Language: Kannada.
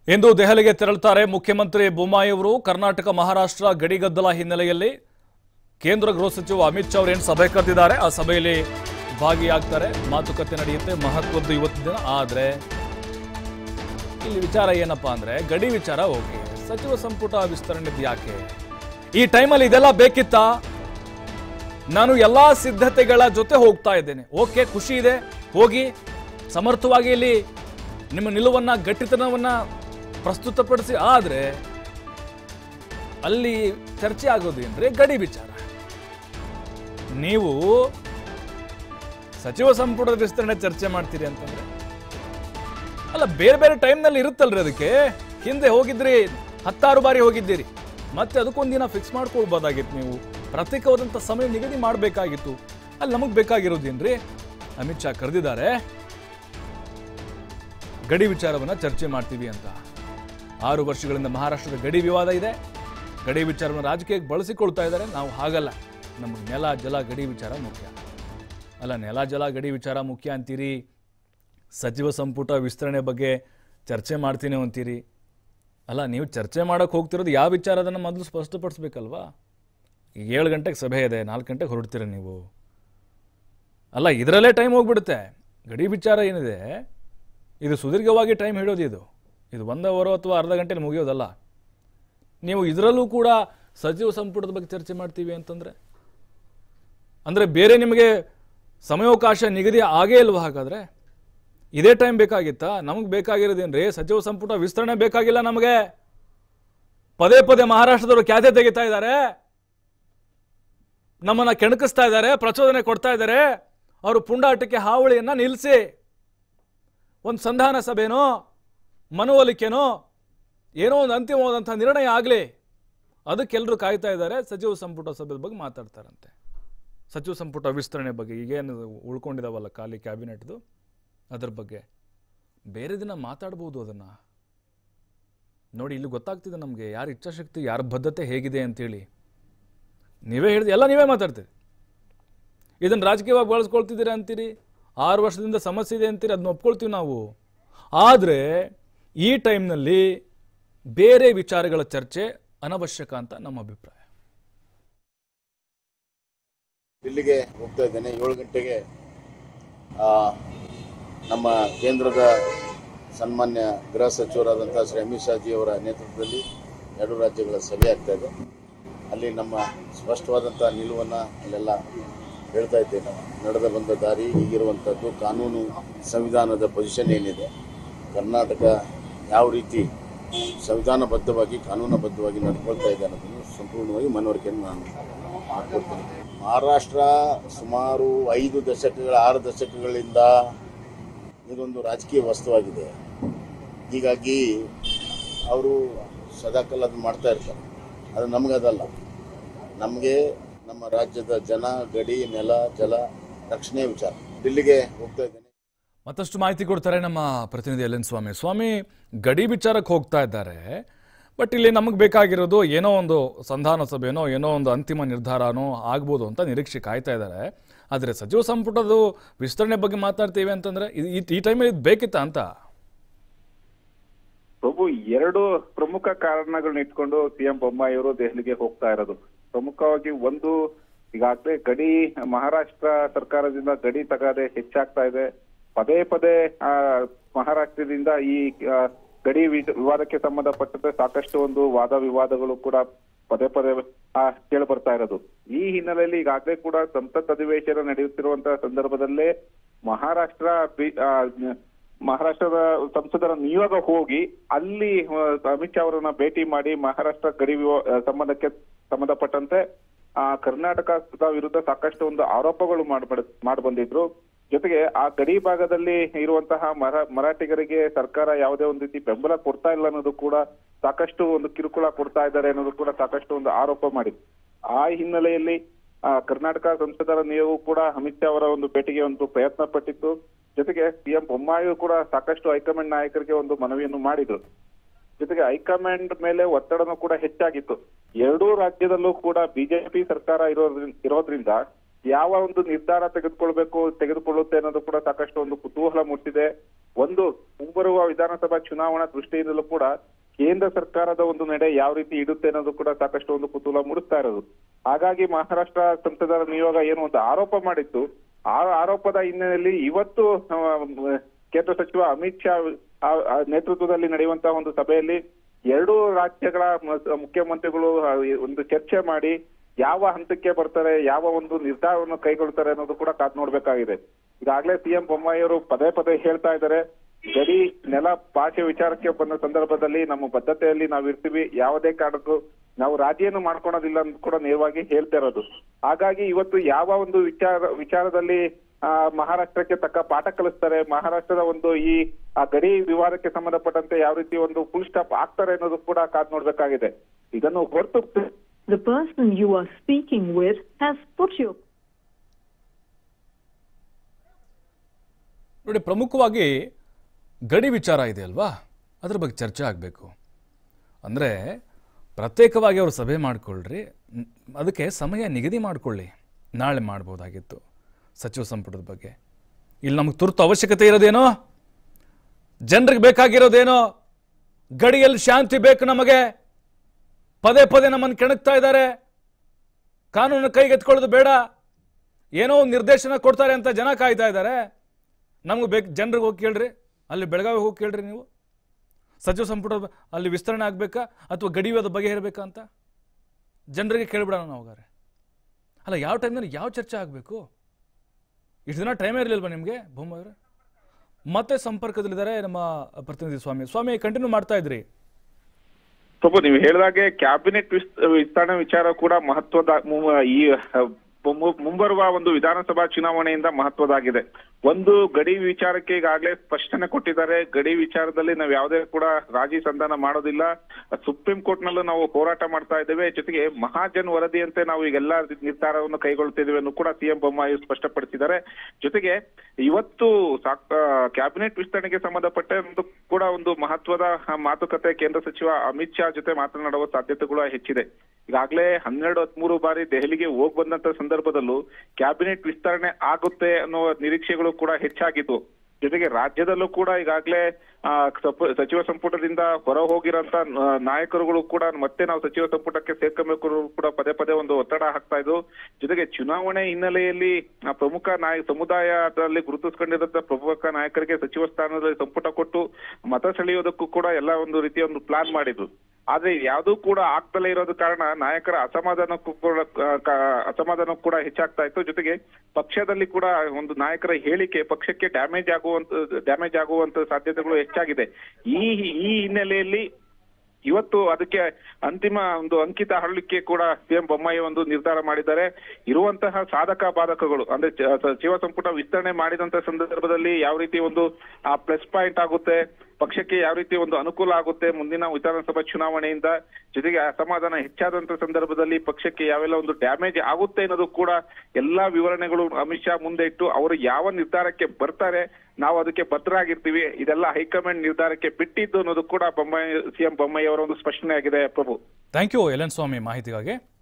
ಇಂದು ದೆಹಲಿಗೆ ತೆರಳುತ್ತಾರೆ ಮುಖ್ಯಮಂತ್ರಿ ಬೊಮ್ಮಾಯಿ ಅವರು ಕರ್ನಾಟಕ ಮಹಾರಾಷ್ಟ್ರ ಗಡಿಗದ್ದಲ ಹಿನ್ನೆಲೆಯಲ್ಲಿ ಕೇಂದ್ರ ಗೃಹ ಸಚಿವ ಅಮಿತ್ ಶಾ ಅವರೇನು ಸಭೆ ಕರೆದಿದ್ದಾರೆ ಆ ಸಭೆಯಲ್ಲಿ ಭಾಗಿಯಾಗ್ತಾರೆ ಮಾತುಕತೆ ನಡೆಯುತ್ತೆ ಮಹತ್ವದ್ದು ಇವತ್ತು ದಿನ ಆದರೆ ಇಲ್ಲಿ ವಿಚಾರ ಏನಪ್ಪಾ ಅಂದ್ರೆ ಗಡಿ ವಿಚಾರ ಓಕೆ ಸಚಿವ ಸಂಪುಟ ವಿಸ್ತರಣೆದು ಯಾಕೆ ಈ ಟೈಮಲ್ಲಿ ಇದೆಲ್ಲ ಬೇಕಿತ್ತಾ ನಾನು ಎಲ್ಲಾ ಸಿದ್ಧತೆಗಳ ಜೊತೆ ಹೋಗ್ತಾ ಇದ್ದೇನೆ ಓಕೆ ಖುಷಿ ಇದೆ ಹೋಗಿ ಸಮರ್ಥವಾಗಿ ಇಲ್ಲಿ ನಿಮ್ಮ ನಿಲುವನ್ನ ಗಟ್ಟಿತನವನ್ನ ಪ್ರಸ್ತುತಪಡಿಸಿ ಆದ್ರೆ ಅಲ್ಲಿ ಚರ್ಚೆ ಆಗೋದು ಅಂದ್ರೆ ಗಡಿ ವಿಚಾರ ನೀವು ಸಚಿವ ಸಂಪುಟದ ವಿಸ್ತರಣೆ ಚರ್ಚೆ ಮಾಡ್ತೀರಿ ಅಂತಂದ್ರೆ ಅಲ್ಲ ಬೇರೆ ಬೇರೆ ಟೈಮ್ನಲ್ಲಿ ಇರುತ್ತಲ್ರಿ ಅದಕ್ಕೆ ಹಿಂದೆ ಹೋಗಿದ್ರಿ ಹತ್ತಾರು ಬಾರಿ ಹೋಗಿದ್ದೀರಿ ಮತ್ತೆ ಅದಕ್ಕೊಂದಿನ ಫಿಕ್ಸ್ ಮಾಡ್ಕೊಳ್ಬೋದಾಗಿತ್ತು ನೀವು ಪ್ರತ್ಯೇಕವಾದಂಥ ಸಮಯ ನಿಗದಿ ಮಾಡಬೇಕಾಗಿತ್ತು ಅಲ್ಲಿ ನಮಗೆ ಬೇಕಾಗಿರೋದೇನ್ರಿ ಅಮಿತ್ ಶಾ ಕರೆದಿದ್ದಾರೆ ಗಡಿ ವಿಚಾರವನ್ನ ಚರ್ಚೆ ಮಾಡ್ತೀವಿ ಅಂತ ಆರು ವರ್ಷಗಳಿಂದ ಮಹಾರಾಷ್ಟ್ರದ ಗಡಿ ವಿವಾದ ಇದೆ ಗಡಿ ವಿಚಾರವನ್ನು ರಾಜಕೀಯಕ್ಕೆ ಬಳಸಿಕೊಳ್ತಾ ಇದ್ದಾರೆ ನಾವು ಹಾಗಲ್ಲ ನಮಗೆ ನೆಲ ಜಲ ಗಡಿ ವಿಚಾರ ಮುಖ್ಯ ಅಲ್ಲ ನೆಲ ಜಲ ಗಡಿ ವಿಚಾರ ಮುಖ್ಯ ಅಂತೀರಿ ಸಚಿವ ಸಂಪುಟ ವಿಸ್ತರಣೆ ಬಗ್ಗೆ ಚರ್ಚೆ ಮಾಡ್ತೀನಿ ಅಂತೀರಿ ಅಲ್ಲ ನೀವು ಚರ್ಚೆ ಮಾಡೋಕೆ ಹೋಗ್ತಿರೋದು ಯಾವ ವಿಚಾರ ಅದನ್ನು ಮೊದಲು ಸ್ಪಷ್ಟಪಡಿಸ್ಬೇಕಲ್ವಾ ಈಗ ಏಳು ಗಂಟೆಗೆ ಸಭೆ ಇದೆ ನಾಲ್ಕು ಗಂಟೆಗೆ ಹೊರಡ್ತೀರ ನೀವು ಅಲ್ಲ ಇದರಲ್ಲೇ ಟೈಮ್ ಹೋಗ್ಬಿಡುತ್ತೆ ಗಡಿ ವಿಚಾರ ಏನಿದೆ ಇದು ಸುದೀರ್ಘವಾಗಿ ಟೈಮ್ ಹಿಡಿಯೋದು ಇದು ಇದು ಒಂದು ಅವರ್ ಅಥವಾ ಅರ್ಧ ಗಂಟೆಲಿ ಮುಗಿಯೋದಲ್ಲ ನೀವು ಇದರಲ್ಲೂ ಕೂಡ ಸಚಿವ ಸಂಪುಟದ ಬಗ್ಗೆ ಚರ್ಚೆ ಮಾಡ್ತೀವಿ ಅಂತಂದರೆ ಅಂದರೆ ಬೇರೆ ನಿಮಗೆ ಸಮಯಾವಕಾಶ ನಿಗದಿ ಆಗೇ ಇಲ್ವಾ ಹಾಗಾದರೆ ಇದೇ ಟೈಮ್ ಬೇಕಾಗಿತ್ತಾ ನಮಗೆ ಬೇಕಾಗಿರೋದೇನ್ರಿ ಸಚಿವ ಸಂಪುಟ ವಿಸ್ತರಣೆ ಬೇಕಾಗಿಲ್ಲ ನಮಗೆ ಪದೇ ಪದೇ ಮಹಾರಾಷ್ಟ್ರದವರು ಖ್ಯಾತೆ ತೆಗಿತಾ ಇದ್ದಾರೆ ನಮ್ಮನ್ನ ಕೆಣಕಿಸ್ತಾ ಇದ್ದಾರೆ ಪ್ರಚೋದನೆ ಕೊಡ್ತಾ ಇದ್ದಾರೆ ಅವರು ಪುಂಡಾಟಕ್ಕೆ ಹಾವಳಿಯನ್ನ ನಿಲ್ಲಿಸಿ ಒಂದು ಸಂಧಾನ ಸಭೆನೋ ಮನವೊಲಿಕೆನೋ ಏನೋ ಒಂದು ಅಂತಿಮವಾದಂಥ ನಿರ್ಣಯ ಆಗಲಿ ಅದಕ್ಕೆಲ್ಲರೂ ಕಾಯ್ತಾ ಇದ್ದಾರೆ ಸಚಿವ ಸಂಪುಟ ಸಭೆ ಬಗ್ಗೆ ಮಾತಾಡ್ತಾರಂತೆ ಸಚಿವ ಸಂಪುಟ ವಿಸ್ತರಣೆ ಬಗ್ಗೆ ಈಗೇನು ಉಳ್ಕೊಂಡಿದಾವಲ್ಲ ಖಾಲಿ ಕ್ಯಾಬಿನೆಟ್ದು ಅದ್ರ ಬಗ್ಗೆ ಬೇರೆ ದಿನ ಮಾತಾಡ್ಬೋದು ಅದನ್ನು ನೋಡಿ ಇಲ್ಲಿ ಗೊತ್ತಾಗ್ತಿದೆ ನಮಗೆ ಯಾರ ಇಚ್ಛಾಶಕ್ತಿ ಯಾರ ಬದ್ಧತೆ ಹೇಗಿದೆ ಅಂತೇಳಿ ನೀವೇ ಹೇಳಿದ ಎಲ್ಲ ನೀವೇ ಮಾತಾಡ್ತೀರಿ ಇದನ್ನು ರಾಜಕೀಯವಾಗಿ ಬಳಸ್ಕೊಳ್ತಿದ್ದೀರಾ ಅಂತೀರಿ ಆರು ವರ್ಷದಿಂದ ಸಮಸ್ಯೆ ಇದೆ ಅಂತೀರಿ ಅದನ್ನ ಒಪ್ಕೊಳ್ತೀವಿ ನಾವು ಆದರೆ ಈ ಟೈಮ್ನಲ್ಲಿ ಬೇರೆ ವಿಚಾರಗಳ ಚರ್ಚೆ ಅನವಶ್ಯಕ ಅಂತ ನಮ್ಮ ಅಭಿಪ್ರಾಯ ದಿಲ್ಲಿಗೆ ಹೋಗ್ತಾ ಇದ್ದೇನೆ ಏಳು ಗಂಟೆಗೆ ಆ, ನಮ್ಮ ಕೇಂದ್ರದ ಸನ್ಮಾನ್ಯ ಗೃಹ ಸಚಿವರಾದಂಥ ಶ್ರೀ ಅಮಿತ್ ಶಾಜಿ ಅವರ ನೇತೃತ್ವದಲ್ಲಿ ಎರಡು ರಾಜ್ಯಗಳ ಸಭೆ ಆಗ್ತಾ ಇದೆ ಅಲ್ಲಿ ನಮ್ಮ ಸ್ಪಷ್ಟವಾದಂಥ ನಿಲುವನ್ನು ಅಲ್ಲೆಲ್ಲ ಹೇಳ್ತಾ ಇದ್ದೇನೆ ನಡೆದ ಬಂದ ದಾರಿ ಈಗಿರುವಂಥದ್ದು ಕಾನೂನು ಸಂವಿಧಾನದ ಪೊಸಿಷನ್ ಏನಿದೆ ಕರ್ನಾಟಕ ಯಾವ ರೀತಿ ಸಂವಿಧಾನಬದ್ಧವಾಗಿ ಕಾನೂನುಬದ್ಧವಾಗಿ ನಡ್ಕೊಳ್ತಾ ಇದೆ ಅನ್ನೋದನ್ನು ಸಂಪೂರ್ಣವಾಗಿ ಮನವರಿಕೆಯನ್ನು ನಾನು ಮಾಡ್ಕೊಳ್ತೇನೆ ಮಹಾರಾಷ್ಟ್ರ ಸುಮಾರು ಐದು ದಶಕಗಳ ಆರು ದಶಕಗಳಿಂದ ಇದೊಂದು ರಾಜಕೀಯ ವಸ್ತುವಾಗಿದೆ ಹೀಗಾಗಿ ಅವರು ಸದಾಕಾಲ ಅದು ಮಾಡ್ತಾ ಇರ್ತಾರೆ ಅದು ನಮಗದಲ್ಲ ನಮಗೆ ನಮ್ಮ ರಾಜ್ಯದ ಜನ ಗಡಿ ನೆಲ ಜಲ ರಕ್ಷಣೆ ವಿಚಾರ ದಿಲ್ಲಿಗೆ ಹೋಗ್ತಾ ಇದ್ದೇನೆ ಮತ್ತಷ್ಟು ಮಾಹಿತಿ ಕೊಡ್ತಾರೆ ನಮ್ಮ ಪ್ರತಿನಿಧಿ ಎಲ್ ಎನ್ ಸ್ವಾಮಿ ಸ್ವಾಮಿ ಗಡಿ ವಿಚಾರಕ್ಕೆ ಹೋಗ್ತಾ ಇದ್ದಾರೆ ಬಟ್ ಇಲ್ಲಿ ನಮಗೆ ಬೇಕಾಗಿರೋದು ಏನೋ ಒಂದು ಸಂಧಾನ ಸಭೆನೋ ಏನೋ ಒಂದು ಅಂತಿಮ ನಿರ್ಧಾರನೋ ಆಗ್ಬೋದು ಅಂತ ನಿರೀಕ್ಷೆ ಕಾಯ್ತಾ ಇದ್ದಾರೆ ಆದರೆ ಸಚಿವ ಸಂಪುಟದ ವಿಸ್ತರಣೆ ಬಗ್ಗೆ ಮಾತಾಡ್ತೀವಿ ಅಂತಂದ್ರೆ ಇದು- ಈ- ಈ ಟೈಮಲ್ಲಿ ಇದು ಬೇಕಿತ್ತಾ ಅಂತ ಪ್ರಭು ಎರಡು ಪ್ರಮುಖ ಕಾರಣಗಳನ್ನ ಇಟ್ಕೊಂಡು ಸಿಎಂ ಬೊಮ್ಮಾಯಿ ಅವರು ದೆಹಲಿಗೆ ಹೋಗ್ತಾ ಇರೋದು ಪ್ರಮುಖವಾಗಿ ಒಂದು ಈಗಾಗಲೇ ಗಡಿ ಮಹಾರಾಷ್ಟ್ರ ಸರ್ಕಾರದಿಂದ ಗಡಿ ತಗಾದೆ ಹೆಚ್ಚಾಗ್ತಾ ಇದೆ ಪದೇ ಪದೇ ಆ ಮಹಾರಾಷ್ಟ್ರದಿಂದ ಈ ಆ, ಗಡಿ ವಿ- ವಿವಾದಕ್ಕೆ ಸಂಬಂಧಪಟ್ಟಂತೆ ಸಾಕಷ್ಟು ಒಂದು ವಾದ ವಿವಾದಗಳು ಕೂಡ ಪದೇ ಪದೇ ಆ, ಕೇಳಿ ಬರ್ತಾ ಇರೋದು ಈ ಹಿನ್ನೆಲೆಯಲ್ಲಿ ಈಗಾಗಲೇ ಕೂಡ ಸಂಸತ್ ಅಧಿವೇಶನ ನಡೆಯುತ್ತಿರುವಂತಹ ಸಂದರ್ಭದಲ್ಲೇ ಮಹಾರಾಷ್ಟ್ರ ಬಿ- ಆ, ಮಹಾರಾಷ್ಟ್ರದ ಸಂಸದರ ನಿಯೋಗ ಹೋಗಿ ಅಲ್ಲಿ ಆ, ಅಮಿತ್ ಶಾ ಅವರನ್ನ ಭೇಟಿ ಮಾಡಿ ಮಹಾರಾಷ್ಟ್ರ ಗಡಿ ವಿವಾ- ಆ, ಸಂಬಂಧಕ್ಕೆ ಸಂಬಂಧಪಟ್ಟಂತೆ ಆ ಕರ್ನಾಟಕದ ವಿರುದ್ಧ ಸಾಕಷ್ಟು ಒಂದು ಆರೋಪಗಳು ಮಾಡಿ ಬಂದಿದ್ರು ಜೊತೆಗೆ ಆ ಗಡಿ ಭಾಗದಲ್ಲಿ ಇರುವಂತಹ ಮರ ಮರಾಠಿಗರಿಗೆ ಸರ್ಕಾರ ಯಾವುದೇ ಒಂದು ರೀತಿ ಬೆಂಬಲ ಕೊಡ್ತಾ ಇಲ್ಲ ಅನ್ನೋದು ಕೂಡ ಸಾಕಷ್ಟು ಒಂದು ಕಿರುಕುಳ ಕೊಡ್ತಾ ಇದ್ದಾರೆ ಅನ್ನೋದು ಕೂಡ ಸಾಕಷ್ಟು ಒಂದು ಆರೋಪ ಮಾಡಿದ್ರು ಆ ಹಿನ್ನೆಲೆಯಲ್ಲಿ ಆ ಕರ್ನಾಟಕ ಸಂಸದರ ನಿಯೋಗವು ಕೂಡ ಅಮಿತ್ ಶಾ ಅವರ ಒಂದು ಭೇಟಿಗೆ ಒಂದು ಪ್ರಯತ್ನ ಪಟ್ಟಿತ್ತು ಜೊತೆಗೆ ಸಿಎಂ ಬೊಮ್ಮಾಯಿಯು ಕೂಡ ಸಾಕಷ್ಟು ಹೈಕಮಾಂಡ್ ನಾಯಕರಿಗೆ ಒಂದು ಮನವಿಯನ್ನು ಮಾಡಿದ್ರು ಜೊತೆಗೆ ಹೈಕಮಾಂಡ್ ಮೇಲೆ ಒತ್ತಡನೂ ಕೂಡ ಹೆಚ್ಚಾಗಿತ್ತು ಎರಡೂ ರಾಜ್ಯದಲ್ಲೂ ಕೂಡ ಬಿಜೆಪಿ ಸರ್ಕಾರ ಇರೋದ್ರಿಂದ ಇರೋದ್ರಿಂದ ಯಾವ ಒಂದು ನಿರ್ಧಾರ ತೆಗೆದುಕೊಳ್ಬೇಕು ತೆಗೆದುಕೊಳ್ಳುತ್ತೆ ಅನ್ನೋದು ಕೂಡ ಸಾಕಷ್ಟು ಒಂದು ಕುತೂಹಲ ಮೂಡಿಸಿದೆ ಒಂದು ಮುಂಬರುವ ವಿಧಾನಸಭಾ ಚುನಾವಣಾ ದೃಷ್ಟಿಯಿಂದಲೂ ಕೂಡ ಕೇಂದ್ರ ಸರ್ಕಾರದ ಒಂದು ನಡೆ ಯಾವ ರೀತಿ ಇಡುತ್ತೆ ಅನ್ನೋದು ಕೂಡ ಸಾಕಷ್ಟು ಒಂದು ಕುತೂಹಲ ಮೂಡಿಸ್ತಾ ಇರೋದು ಹಾಗಾಗಿ ಮಹಾರಾಷ್ಟ್ರ ಸಂಸದರ ನಿಯೋಗ ಏನು ಒಂದು ಆರೋಪ ಮಾಡಿತ್ತು ಆ ಆರೋಪದ ಹಿನ್ನೆಲೆಯಲ್ಲಿ ಇವತ್ತು ಆ, ಕೇಂದ್ರ ಸಚಿವ ಅಮಿತ್ ಶಾ ಆ- ಆ ನೇತೃತ್ವದಲ್ಲಿ ನಡೆಯುವಂತಹ ಒಂದು ಸಭೆಯಲ್ಲಿ ಎರಡೂ ರಾಜ್ಯಗಳ ಮ- ಮುಖ್ಯಮಂತ್ರಿಗಳು ಆ, ಒಂದು ಚರ್ಚೆ ಮಾಡಿ ಯಾವ ಹಂತಕ್ಕೆ ಬರ್ತಾರೆ ಯಾವ ಒಂದು ನಿರ್ಧಾರವನ್ನು ಕೈಗೊಳ್ತಾರೆ ಅನ್ನೋದು ಕೂಡ ಕಾದ್ ನೋಡ್ಬೇಕಾಗಿದೆ ಈಗಾಗಲೇ ಸಿಎಂ ಬೊಮ್ಮಾಯಿ ಅವರು ಪದೇ ಪದೇ ಹೇಳ್ತಾ ಇದ್ದಾರೆ ಗಡಿ ನೆಲ ಭಾಷೆ ವಿಚಾರಕ್ಕೆ ಬಂದ ಸಂದರ್ಭದಲ್ಲಿ ನಮ್ಮ ಬದ್ಧತೆಯಲ್ಲಿ ನಾವು ಇರ್ತೀವಿ ಯಾವುದೇ ಕಾರಣಕ್ಕೂ ನಾವು ರಾಜಿಯನ್ನು ಮಾಡ್ಕೊಳೋದಿಲ್ಲ ಅಂತ ಕೂಡ ನೇರವಾಗಿ ಹೇಳ್ತಾ ಇರೋದು ಹಾಗಾಗಿ ಇವತ್ತು ಯಾವ ಒಂದು ವಿಚಾರ ವಿಚಾರದಲ್ಲಿ ಆ ಮಹಾರಾಷ್ಟ್ರಕ್ಕೆ ತಕ್ಕ ಪಾಠ ಕಲಿಸ್ತಾರೆ ಮಹಾರಾಷ್ಟ್ರದ ಒಂದು ಈ ಆ ಗಡಿ ವಿವಾದಕ್ಕೆ ಸಂಬಂಧಪಟ್ಟಂತೆ ಯಾವ ರೀತಿ ಒಂದು ಫುಲ್ ಸ್ಟಾಪ್ ಆಗ್ತಾರೆ ಅನ್ನೋದು ಕೂಡ ಕಾದ್ ನೋಡ್ಬೇಕಾಗಿದೆ ಇದನ್ನು ಹೊರತು The person you are speaking with has put your ನೋಡಿ ಪ್ರಮುಖವಾಗಿ ಗಡಿ ವಿಚಾರ ಇದೆ ಅಲ್ವಾ ಅದ್ರ ಬಗ್ಗೆ ಚರ್ಚೆ ಆಗಬೇಕು ಅಂದರೆ ಪ್ರತ್ಯೇಕವಾಗಿ ಅವರು ಸಭೆ ಮಾಡಿಕೊಳ್ಳ್ರಿ ಮ್, ಅದಕ್ಕೆ ಸಮಯ ನಿಗದಿ ಮಾಡಿಕೊಳ್ಳಿ ನಾಳೆ ಮಾಡ್ಬೋದಾಗಿತ್ತು ಸಚಿವ ಸಂಪುಟದ ಬಗ್ಗೆ ಇಲ್ಲಿ ನಮಗೆ ತುರ್ತು ಅವಶ್ಯಕತೆ ಇರೋದೇನೋ ಜನರಿಗೆ ಬೇಕಾಗಿರೋದೇನೋ ಗಡಿಯಲ್ಲಿ ಶಾಂತಿ ಬೇಕು ನಮಗೆ ಪದೇ ಪದೇ ನಮ್ಮನ್ನು ಕೆಣಕ್ತಾ ಇದ್ದಾರೆ ಕಾನೂನು ಕೈಗೆತ್ಕೊಳ್ಳೋದು ಬೇಡ ಏನೋ ಒಂದು ನಿರ್ದೇಶನ ಕೊಡ್ತಾರೆ ಅಂತ ಜನ ಕಾಯ್ತಾ ಇದ್ದಾರೆ ನಮ್ಗೆ ಬೇಕು ಜನರಿಗೆ ಹೋಗಿ ಕೇಳ್ರಿ ಅಲ್ಲಿ ಬೆಳಗಾವಿ ಹೋಗಿ ಕೇಳ್ರಿ ನೀವು ಸಚಿವ ಸಂಪುಟ ಅಲ್ಲಿ ವಿಸ್ತರಣೆ ಆಗಬೇಕಾ ಅಥವಾ ಗಡಿವಾದ ಬಗೆಹರಬೇಕಾ ಅಂತ ಜನರಿಗೆ ಕೇಳ್ಬಿಡೋಣ ನಾವು ಹಾಗಾದ್ರೆ ಅಲ್ಲ ಯಾವ ಟೈಮ್ನಲ್ಲಿ ಯಾವ ಚರ್ಚೆ ಆಗಬೇಕು ಇಷ್ಟು ದಿನ ಟೈಮೇ ಇರಲಿಲ್ವಾ ನಿಮಗೆ ಬೊಮ್ಮಾವ್ರೆ ಮತ್ತೆ ಸಂಪರ್ಕದಲ್ಲಿದ್ದಾರೆ ನಮ್ಮ ಪ್ರತಿನಿಧಿ ಸ್ವಾಮಿ ಸ್ವಾಮಿ ಕಂಟಿನ್ಯೂ ಮಾಡ್ತಾ ಇದ್ರಿ ಪ್ರಭು ನೀವು ಹೇಳಿದಾಗೆ ಕ್ಯಾಬಿನೆಟ್ ವಿಸ್- ವಿಸ್ತರಣೆ ವಿಚಾರ ಕೂಡ ಮಹತ್ವದ ಮು- ಈ ಅಹ್, ಮು- ಮುಂಬರುವ ಒಂದು ವಿಧಾನಸಭಾ ಚುನಾವಣೆಯಿಂದ ಮಹತ್ವದಾಗಿದೆ ಒಂದು ಗಡಿ ವಿಚಾರಕ್ಕೆ ಈಗಾಗಲೇ ಸ್ಪಷ್ಟನೆ ಕೊಟ್ಟಿದ್ದಾರೆ ಗಡಿ ವಿಚಾರದಲ್ಲಿ ನಾವು ಯಾವುದೇ ಕೂಡ ರಾಜಿ ಸಂಧಾನ ಮಾಡೋದಿಲ್ಲ ಸುಪ್ರೀಂ ಕೋರ್ಟ್ ನಲ್ಲೂ ನಾವು ಹೋರಾಟ ಮಾಡ್ತಾ ಇದ್ದೇವೆ ಜೊತೆಗೆ ಮಹಾಜನ್ ವರದಿಯಂತೆ ನಾವು ಈಗೆಲ್ಲ ನಿರ್ಧಾರವನ್ನು ಕೈಗೊಳ್ತಿದ್ದೇವೆ ಅನ್ನೂ ಕೂಡ ಸಿಎಂ ಬೊಮ್ಮಾಯಿ ಸ್ಪಷ್ಟಪಡಿಸಿದ್ದಾರೆ ಜೊತೆಗೆ ಇವತ್ತು ಸಾಕ್- ಆ, ಕ್ಯಾಬಿನೆಟ್ ವಿಸ್ತರಣೆಗೆ ಸಂಬಂಧಪಟ್ಟ ಒಂದು ಕೂಡ ಒಂದು ಮಹತ್ವದ ಆ, ಮಾತುಕತೆ ಕೇಂದ್ರ ಸಚಿವ ಅಮಿತ್ ಶಾ ಜೊತೆ ಮಾತನಾಡುವ ಸಾಧ್ಯತೆಗಳು ಹೆಚ್ಚಿದೆ ಈಗಾಗಲೇ ಹನ್ನೆರಡು ಹದಿಮೂರು ಬಾರಿ ದೆಹಲಿಗೆ ಹೋಗ್ ಬಂದಂತ ಸಂದರ್ಭದಲ್ಲೂ ಕ್ಯಾಬಿನೆಟ್ ವಿಸ್ತರಣೆ ಆಗುತ್ತೆ ಅನ್ನೋ ನಿರೀಕ್ಷೆಗಳು ಕೂಡ ಹೆಚ್ಚಾಗಿದ್ವು ಜೊತೆಗೆ ರಾಜ್ಯದಲ್ಲೂ ಕೂಡ ಈಗಾಗಲೇ ಆ, ಸಪ- ಸಚಿವ ಸಂಪುಟದಿಂದ ಹೊರ ಹೋಗಿರೋಂತ ಆ, ನಾಯಕರುಗಳು ಕೂಡ ಮತ್ತೆ ನಾವು ಸಚಿವ ಸಂಪುಟಕ್ಕೆ ಸೇರ್ಕೊಬೇಕು ಅನ್ನೋದು ಕೂಡ ಪದೇ ಪದೇ ಒಂದು ಒತ್ತಡ ಹಾಕ್ತಾ ಇದ್ವು ಜೊತೆಗೆ ಚುನಾವಣೆ ಹಿನ್ನೆಲೆಯಲ್ಲಿ ಆ, ಪ್ರಮುಖ ನಾಯ ಸಮುದಾಯದಲ್ಲಿ ಗುರುತಿಸ್ಕೊಂಡಿರುವಂತ ಪ್ರಮುಖ ನಾಯಕರಿಗೆ ಸಚಿವ ಸ್ಥಾನದಲ್ಲಿ ಸಂಪುಟ ಕೊಟ್ಟು ಮತ ಸೆಳೆಯೋದಕ್ಕೂ ಕೂಡ ಎಲ್ಲ ಒಂದು ರೀತಿಯ ಒಂದು ಪ್ಲಾನ್ ಮಾಡಿದ್ರು ಆದ್ರೆ ಯಾವುದೂ ಕೂಡ ಆಗ್ತಲೇ ಇರೋದ ಕಾರಣ ನಾಯಕರ ಅಸಮಾಧಾನಕ್ಕೂ ಕೂಡ ಆ, ಕ- ಅಸಮಾಧಾನ ಕೂಡ ಹೆಚ್ಚಾಗ್ತಾ ಇತ್ತು ಜೊತೆಗೆ ಪಕ್ಷದಲ್ಲಿ ಕೂಡ ಒಂದು ನಾಯಕರ ಹೇಳಿಕೆ ಪಕ್ಷಕ್ಕೆ ಡ್ಯಾಮೇಜ್ ಆಗುವಂತ ಡ್ಯಾಮೇಜ್ ಆಗುವಂತ ಸಾಧ್ಯತೆಗಳು ಹೆಚ್ಚಾಗಿದೆ ಈ ಈ ಹಿನ್ನೆಲೆಯಲ್ಲಿ ಇವತ್ತು ಅದಕ್ಕೆ ಅಂತಿಮ ಒಂದು ಅಂಕಿತ ಹರಳಿಕೆ ಕೂಡ ಸಿಎಂ ಬೊಮ್ಮಾಯಿ ಒಂದು ನಿರ್ಧಾರ ಮಾಡಿದ್ದಾರೆ ಇರುವಂತಹ ಸಾಧಕ ಬಾಧಕಗಳು ಅಂದ್ರೆ ಚ- ಸಚಿವ ಸಂಪುಟ ವಿಸ್ತರಣೆ ಮಾಡಿದಂತ ಸಂದರ್ಭದಲ್ಲಿ ಯಾವ ರೀತಿ ಒಂದು ಆ ಪ್ಲಸ್ ಪಾಯಿಂಟ್ ಆಗುತ್ತೆ ಪಕ್ಷಕ್ಕೆ ಯಾವ ರೀತಿ ಒಂದು ಅನುಕೂಲ ಆಗುತ್ತೆ ಮುಂದಿನ ವಿಧಾನಸಭಾ ಚುನಾವಣೆಯಿಂದ ಜೊತೆಗೆ ಅಸಮಾಧಾನ ಹೆಚ್ಚಾದಂತ ಸಂದರ್ಭದಲ್ಲಿ ಪಕ್ಷಕ್ಕೆ ಯಾವೆಲ್ಲ ಒಂದು ಡ್ಯಾಮೇಜ್ ಆಗುತ್ತೆ ಅನ್ನೋದು ಕೂಡ ಎಲ್ಲಾ ವಿವರಣೆಗಳು ಅಮಿತ್ ಶಾ ಮುಂದೆ ಇಟ್ಟು ಅವರು ಯಾವ ನಿರ್ಧಾರಕ್ಕೆ ಬರ್ತಾರೆ ನಾವು ಅದಕ್ಕೆ ಬದ್ಧರಾಗಿರ್ತೀವಿ ಇದೆಲ್ಲ ಹೈಕಮಾಂಡ್ ನಿರ್ಧಾರಕ್ಕೆ ಬಿಟ್ಟಿದ್ದು ಅನ್ನೋದು ಕೂಡ ಬೊಮ್ಮಾಯಿ ಸಿಎಂ ಬೊಮ್ಮಾಯಿ ಅವರ ಒಂದು ಸ್ಪಷ್ಟನೆ ಆಗಿದೆ Prabhu thank you L N Swamy ಮಾಹಿತಿಗಾಗಿ